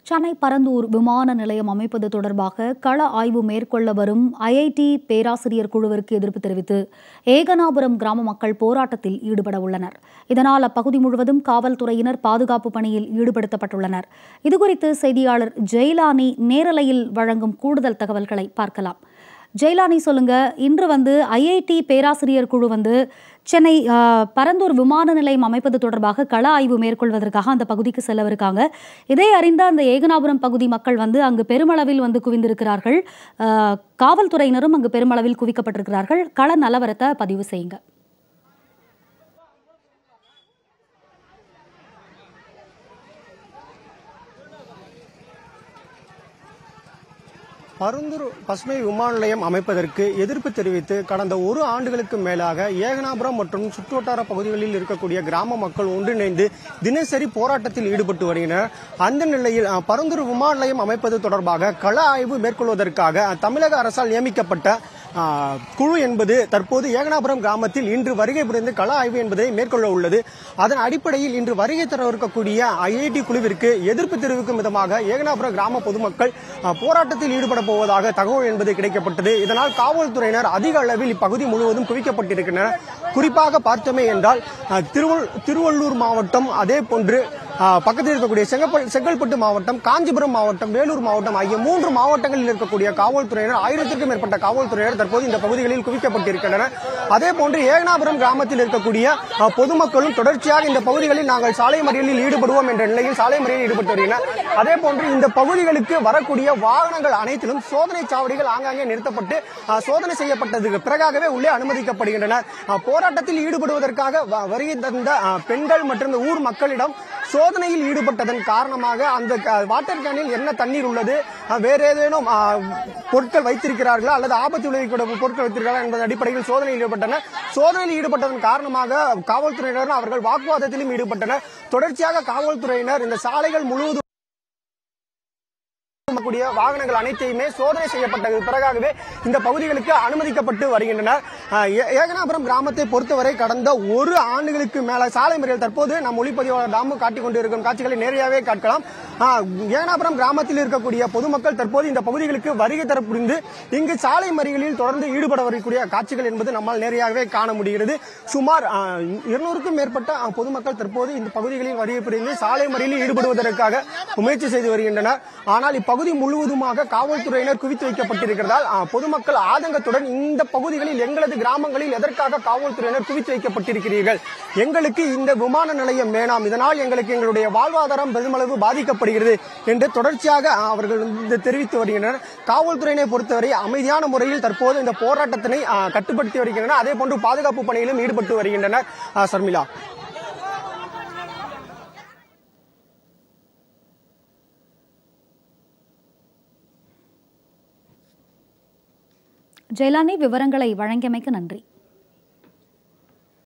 சென்னை பரந்தூர் விமான நிலையம் அமைப்பது தொடர்பாக கள ஆய்வு மேற்கொள்ள வரும் ஐஐடி பேராசிரியர் குழுவிற்கு எதிர்ப்பு தெரிவித்து ஏகனாபுரம் கிராம மக்கள் போராட்டத்தில் ஈடுபட உள்ளனர் இதனால் அப்பகுதி முழுவதும் காவல்துறையினர் பாதுகாப்பு பணியில் ஈடுபடுத்தப்பட்டுள்ளனர் இதுகுறித்து செய்தியாளர் ஜெயலானி நேரலையில் வழங்கும் கூடுதல் தகவல்களை பார்க்கலாம் ஜெயலானி சொல்லுங்க இன்று வந்து ஐஐடி பேராசிரியர் குழு வந்து சென்னை ஆ, பரந்தூர் விமான நிலையம் அமைப்பது தொடர்பாக கள ஆய்வு மேற்கொள்வதற்காக அந்த பகுதிக்கு செல்லவிருக்காங்க இதை அறிந்த அந்த ஏகனாபுரம் பகுதி மக்கள் வந்து அங்கு பெருமளவில் வந்து குவிந்திருக்கிறார்கள் ஆ, காவல்துறையினரும் அங்கு பெருமளவில் குவிக்கப்பட்டிருக்கிறார்கள் கள நிலவரத்தை பதிவு செய்யுங்க பருந்தூர் பசுமை விமான நிலையம் அமைப்பதற்கு எதிர்ப்பு தெரிவித்து கடந்த ஒரு ஆண்டுகளுக்கு மேலாக ஏகனாபுரம் மற்றும் சுற்றுவட்டார பகுதிகளில் இருக்கக்கூடிய கிராம மக்கள் ஒன்றிணைந்து தினசரி போராட்டத்தில் ஈடுபட்டு வருகின்றனர் அந்த நிலையில் அஹ், பருந்தூர் விமான நிலையம் அமைப்பது தொடர்பாக கள ஆய்வு மேற்கொள்வதற்காக அஹ், தமிழக அரசால் நியமிக்கப்பட்ட ஆஹ், குழு என்பது தற்போது ஏகனாபுரம் கிராமத்தில் இன்று வருகை புரிந்து கள ஆய்வு என்பதை மேற்கொள்ள உள்ளது அதன் அடிப்படையில் இன்று வருகை தர இருக்கக்கூடிய ஐஐடி குழுவிற்கு எதிர்ப்பு தெரிவிக்கும் விதமாக ஏகனாபுரம் கிராம பொதுமக்கள் ஆஹ், போராட்டத்தில் ஈடுபட போவதாக தகவல் என்பது கிடைக்கப்பட்டது இதனால் காவல்துறையினர் அதிக அளவில் இப்பகுதி முழுவதும் குவிக்கப்பட்டிருக்கின்றனர் குறிப்பாக பார்த்தோமே என்றால் ஆஹ், திருவள்- திருவள்ளூர் மாவட்டம் அதே போன்று ஆஹ், பக்கத்தில் இருக்கக்கூடிய செங்கப்ப- செங்கல்பட்டு மாவட்டம் காஞ்சிபுரம் மாவட்டம் வேலூர் மாவட்டம் ஆகிய மூன்று மாவட்டங்களில் இருக்கக்கூடிய காவல்துறையினர் ஆயிரத்திற்கும் மேற்பட்ட காவல்துறையினர் தற்போது இந்த பகுதிகளில் குவிக்கப்பட்டிருக்கின்றனர் அதே போன்று ஏகனாபுரம் கிராமத்தில் இருக்கக்கூடிய ஆஹ், பொதுமக்களும் தொடர்ச்சியாக இந்த பகுதிகளில் நாங்கள் சாலை மறியலில் ஈடுபடுவோம் என்ற நிலையில் சாலை மறியலில் ஈடுபட்டு வருகின்றனர் அதே போன்று இந்த பகுதிகளுக்கு வரக்கூடிய வாகனங்கள் அனைத்திலும் சோதனை சாவடிகள் ஆங்காங்கே நிறுத்தப்பட்டு ஆஹ், சோதனை செய்யப்பட்டதுக்கு பிறகாகவே உள்ளே அனுமதிக்கப்படுகின்றனர் ஆஹ், போராட்டத்தில் ஈடுபடுவதற்காக வ- வருகை தந்த ஆஹ், பெண்கள் மற்றும் இந்த ஊர் மக்களிடம் சோதனையில் ஈடுபட்டதன் காரணமாக அந்த க- வாட்டர் கேனில் என்ன தண்ணீர் உள்ளது அஹ், வேற ஏதேனும் அஹ், பொருட்கள் வைத்திருக்கிறார்களா அல்லது ஆபத்து விளைவிக்கக்கூடிய பொருட்கள் வைத்திருக்கிறார்களா என்பதன் அடிப்படையில் சோதனையில் ஈடுபட்டனர் சோதனையில் ஈடுபட்டதன் காரணமாக காவல்துறையினர் அவர்கள் வாக்குவாதத்திலும் ஈடுபட்டனர் தொடர்ச்சியாக காவல்துறையினர் இந்த சாலைகள் முழுவதும் கூடிய வாகனங்கள் அனைத்தையுமே சோதனை செய்யப்பட்டது பிறகாகவே இந்த பகுதிகளுக்கு அனுமதிக்கப்பட்டு வருகின்றனர் ஆஹ் ஏ- ஏகனாபுரம் கிராமத்தை பொறுத்தவரை கடந்த ஒரு ஆண்டுகளுக்கு மேல சாலை மறியல் தற்போது நம் ஒளிப்பதிவாளர் தாமு காட்டிக் கொண்டிருக்கும் காட்சிகளை நேரடியாகவே காட்டலாம் ஆஹ் ஏகனாபுரம் கிராமத்தில் இருக்கக்கூடிய பொதுமக்கள் தற்போது இந்த பகுதிகளுக்கு வருகை தர புரிந்து இங்கு சாலை மறியலில் தொடர்ந்து ஈடுபட வரக்கூடிய காட்சிகள் என்பது நம்மால் நேரடியாகவே காண முடிகிறது சுமார் ஆஹ், இருநூறுக்கும் மேற்பட்ட ஆஹ், பொதுமக்கள் தற்போது இந்த பகுதிகளில் வருகை புரிந்து சாலை மறியலில் ஈடுபடுவதற்காக முயற்சி செய்து வருகின்றனர் ஆனால் இப்பகுதி முழுவதுமாக காவல்துறையினர் குவித்து வைக்கப்பட்டிருக்கிறதால் ஆஹ், பொதுமக்கள் ஆதங்கத்துடன் இந்த பகுதிகளில் எங்களது கிராமங்களில் எதற்காக காவல்துறையினர் குவித்து வைக்கப்பட்டிருக்கிறீர்கள் எங்களுக்கு இந்த விமான நிலையம் வேணாம் இதனால் எங்களுக்கு எங்களுடைய வாழ்வாதாரம் பெருமளவு பாதிக்கப்படுகிறது என்று தொடர்ச்சியாக ஆஹ், அவர்கள் வந்து தெரிவித்து வருகின்றனர் காவல்துறையினை பொறுத்தவரை அமைதியான முறையில் தற்போது இந்த போராட்டத்தினை ஆஹ், கட்டுப்படுத்தி வருகின்றனர் அதே போன்று பாதுகாப்பு பணியிலும் ஈடுபட்டு வருகின்றனர் ஆஹ், சர்மிளா ஜெயலானி விவரங்களை வழங்கியமைக்கு நன்றி